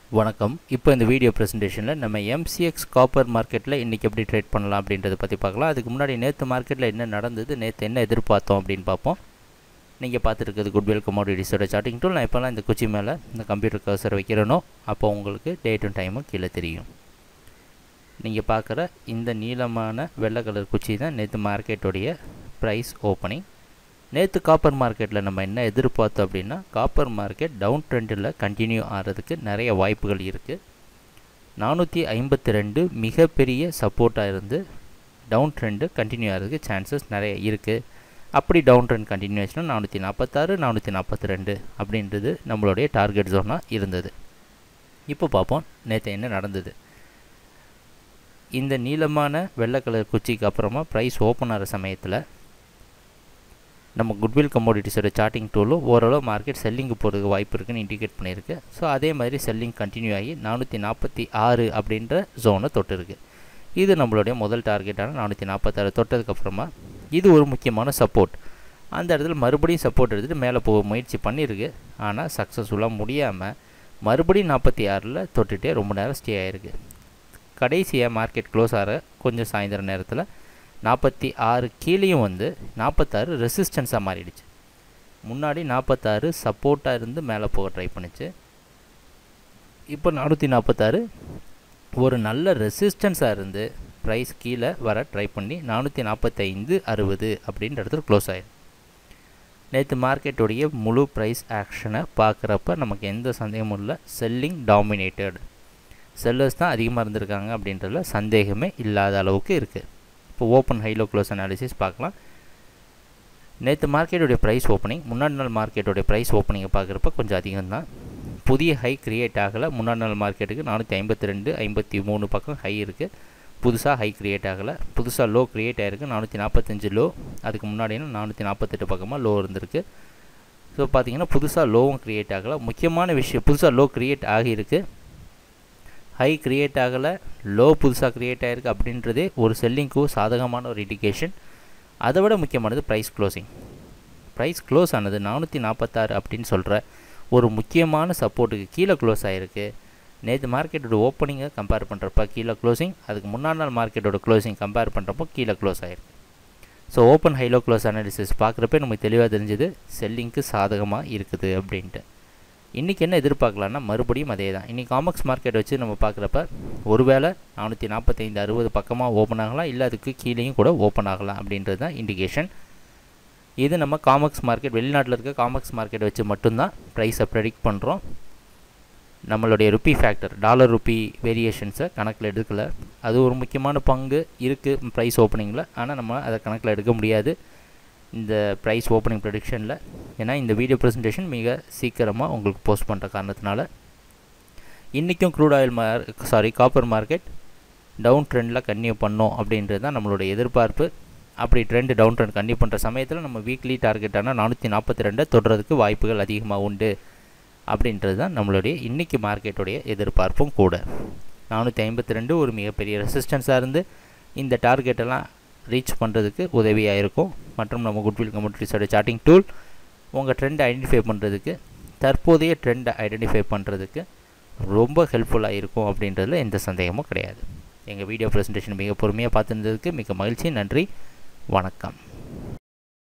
வணக்கம் இப்போ இந்த வீடியோ ப்ரெசன்டேஷனில் நம்ம எம்சிஎக்ஸ் காப்பர் மார்க்கெட்டில் இன்றைக்கி எப்படி ட்ரேட் பண்ணலாம் அப்படின்றத பற்றி பார்க்கலாம் அதுக்கு முன்னாடி நேற்று மார்க்கெட்டில் என்ன நடந்தது நேற்று என்ன எதிர்பார்த்தோம் அப்படின்னு பார்ப்போம் நீங்கள் பார்த்துருக்குது குட்வில் கமோடிட்டிஸோட சார்ட்டிங் டூல் நான் இப்போலாம் இந்த குச்சி மேலே இந்த கம்ப்யூட்டர் கர்சர் வைக்கிறேனோ அப்போ உங்களுக்கு டேட்டும் டைமும் கீழே தெரியும் நீங்கள் பார்க்குற இந்த நீளமான வெள்ளை கலர் குச்சி தான் நேற்று மார்க்கெட்டோடைய ப்ரைஸ் ஓப்பனிங் நேற்று காப்பர் மார்க்கெட்டில் நம்ம என்ன எதிர்பார்த்தோம் அப்படின்னா காப்பர் மார்க்கெட் டவுன் ட்ரெண்டில் கண்டினியூ ஆகிறதுக்கு நிறைய வாய்ப்புகள் இருக்குது நானூற்றி ஐம்பத்தி ரெண்டு மிகப்பெரிய சப்போர்ட்டாக இருந்து டவுன் ட்ரெண்டு கண்டினியூ ஆகிறதுக்கு சான்சஸ் நிறைய இருக்குது அப்படி டவுன் ட்ரெண்ட் கண்டினியூ ஆச்சுன்னா நானூற்றி நாற்பத்தாறு நானூற்றி நாற்பத்தி ரெண்டு அப்படின்றது நம்மளுடைய டார்கெட் ஜோனாக இருந்தது இப்போ பார்ப்போம் நேற்று என்ன நடந்தது இந்த நீளமான வெள்ளை கலர் குச்சிக்கு அப்புறமா ப்ரைஸ் ஓப்பன் ஆகிற சமயத்தில் நம்ம குட்வில் கமோடிட்டிஸோட சார்ட்டிங் டூலும் ஓரளவு மார்க்கெட் செல்லிங்கு போகிறதுக்கு வாய்ப்பு இருக்குன்னு இண்டிகேட் பண்ணியிருக்கு ஸோ அதே மாதிரி செல்லிங் கண்டினியூ ஆகி நானூற்றி நாற்பத்தி ஆறு அப்படின்ற ஜோனை தொட்டிருக்கு இது நம்மளுடைய முதல் டார்கெட்டான நானூற்றி நாற்பத்தாறு தொட்டதுக்கப்புறமா இது ஒரு முக்கியமான சப்போர்ட் அந்த இடத்துல மறுபடியும் சப்போர்ட் எடுத்துகிட்டு மேலே போக முயற்சி பண்ணியிருக்கு ஆனால் சக்ஸஸ்ஃபுல்லாக முடியாமல் மறுபடியும் நாற்பத்தி ஆறில் தொட்டுகிட்டே ரொம்ப நேரம் ஸ்டே ஆகிருக்கு கடைசியாக மார்க்கெட் க்ளோஸ் ஆகிற கொஞ்சம் சாயந்தரம் நேரத்தில் நாற்பத்தி ஆறு கீழேயும் வந்து நாற்பத்தாறு ரெசிஸ்டன்ஸாக மாறிடுச்சு முன்னாடி நாற்பத்தாறு சப்போர்ட்டாக இருந்து மேலே போக ட்ரை பண்ணிச்சு இப்போ நானூற்றி நாற்பத்தாறு ஒரு நல்ல ரெசிஸ்டன்ஸாக இருந்து ப்ரைஸ் கீழே வர ட்ரை பண்ணி நானூற்றி நாற்பத்தைந்து அறுபது அப்படின்ற இடத்துல க்ளோஸ் ஆயிடும் நேற்று மார்க்கெட்டுடைய முழு ப்ரைஸ் ஆக்ஷனை பார்க்குறப்ப நமக்கு எந்த சந்தேகமும் இல்லை செல்லிங் டாமினேட்டட் செல்லர்ஸ் தான் அதிகமாக இருந்திருக்காங்க அப்படின்றதுல சந்தேகமே இல்லாத அளவுக்கு இருக்குது இப்போ ஓப்பன் ஹைலோ க்ளோஸ் அனாலிசிஸ் பார்க்கலாம் நேற்று மார்க்கெட்டுடைய ப்ரைஸ் ஓப்பனிங் முன்னாடி நாள் மார்க்கெட்டுடைய ப்ரைஸ் ஓப்பனிங்கை பார்க்குறப்ப கொஞ்சம் அதிகம் தான் புதிய ஹை க்ரியேட் ஆகலை முன்னாடி நாள் மார்க்கெட்டுக்கு நானூற்றி ஐம்பத்தி ரெண்டு ஐம்பத்தி மூணு பக்கம் ஹை இருக்குது புதுசாக ஹை க்ரியேட் ஆகலை புதுசாக லோ க்ரியேட் ஆகிருக்கு நானூற்றி நாற்பத்தஞ்சு லோ அதுக்கு முன்னாடினா நானூற்றி நாற்பத்தெட்டு பக்கமாக லோ இருந்திருக்கு ஸோ பார்த்தீங்கன்னா புதுசாக லோவும் க்ரியேட் ஆகலை முக்கியமான விஷயம் புதுசாக லோ க்ரியேட் ஆகியிருக்கு ஹை க்ரியேட் ஆகலை லோ புதுசாக க்ரியேட் ஆகிருக்கு அப்படின்றதே ஒரு செல்லிங்க்கு சாதகமான ஒரு இண்டிகேஷன் அதை விட முக்கியமானது ப்ரைஸ் க்ளோசிங் ப்ரைஸ் க்ளோஸ் ஆனது நானூற்றி நாற்பத்தாறு அப்படின்னு சொல்கிற ஒரு முக்கியமான சப்போர்ட்டுக்கு கீழே க்ளோஸ் ஆகிருக்கு நேற்று மார்க்கெட்டோட ஓப்பனிங்கை கம்பேர் பண்ணுறப்ப கீழே க்ளோசிங் அதுக்கு முன்னாடி நாள் மார்க்கெட்டோட க்ளோசிங் கம்பேர் பண்ணுறப்போ கீழே க்ளோஸ் ஆகிருக்கு so open high low close analysis பார்க்குறப்ப நமக்கு தெளிவாக தெரிஞ்சது செல்லிங்க்கு சாதகமாக இருக்குது அப்படின்ட்டு இன்றைக்கி என்ன எதிர்பார்க்கலான்னா மறுபடியும் அதே தான் இன்றைக்கி காமர்ஸ் மார்க்கெட் வச்சு நம்ம பார்க்குறப்ப ஒருவேளை நானூற்றி நாற்பத்தைந்து அறுபது பக்கமாக ஓப்பன் ஆகலாம் இல்லை அதுக்கு கீழேயும் கூட ஓப்பன் ஆகலாம் அப்படின்றது தான் இண்டிகேஷன் இது நம்ம காமர்ஸ் மார்க்கெட் வெளிநாட்டில் இருக்க காமர்ஸ் மார்க்கெட் வச்சு மட்டும்தான் ப்ரைஸை ப்ரெடிக்ட் பண்ணுறோம் நம்மளுடைய ருப்பி ஃபேக்டர் டாலர் ருப்பி வேரியேஷன்ஸை கணக்கில் எடுக்கலை அது ஒரு முக்கியமான பங்கு இருக்குது ப்ரைஸ் ஓப்பனிங்கில் ஆனால் நம்ம அதை கணக்கில் எடுக்க முடியாது இந்த ப்ரைஸ் ஓப்பனிங் ப்ரொடிக்ஷனில் ஏன்னா இந்த வீடியோ ப்ரெசன்டேஷன் மிக சீக்கிரமாக உங்களுக்கு போஸ்ட் பண்ணுற காரணத்தினால இன்றைக்கும் க்ரூட் ஆயில் மார் சாரி காப்பர் மார்க்கெட் டவுன் ட்ரெண்டில் கன்டினியூ பண்ணோம் அப்படின்றது தான் நம்மளோட எதிர்பார்ப்பு அப்படி ட்ரெண்ட் டவுன் ட்ரெண்ட் கன்டினியூ பண்ணுற சமயத்தில் நம்ம வீக்லி டார்கெட்டான நானூற்றி நாற்பத்தி ரெண்டை தொடுறதுக்கு வாய்ப்புகள் அதிகமாக உண்டு அப்படின்றது தான் நம்மளுடைய இன்றைக்கி மார்க்கெட்டுடைய எதிர்பார்ப்பும் கூட நானூற்றி ஐம்பத்தி ரெண்டு ஒரு மிகப்பெரிய ரெசிஸ்டன்ஸாக இருந்து இந்த டார்கெட்டெல்லாம் ரீச் பண்ணுறதுக்கு உதவியாக இருக்கும் மற்றும் நம்ம குட்வில் கம்யூனிட்டிஸோட சார்ட்டிங் டூல் உங்கள் ட்ரெண்டை ஐடென்டிஃபை பண்ணுறதுக்கு தற்போதைய ட்ரெண்டை ஐடென்டிஃபை பண்ணுறதுக்கு ரொம்ப ஹெல்ப்ஃபுல்லாக இருக்கும் அப்படின்றதுல எந்த சந்தேகமும் கிடையாது எங்கள் வீடியோ ப்ரெசன்டேஷன் மிக பொறுமையாக பார்த்துருந்ததுக்கு மிக மகிழ்ச்சி நன்றி வணக்கம்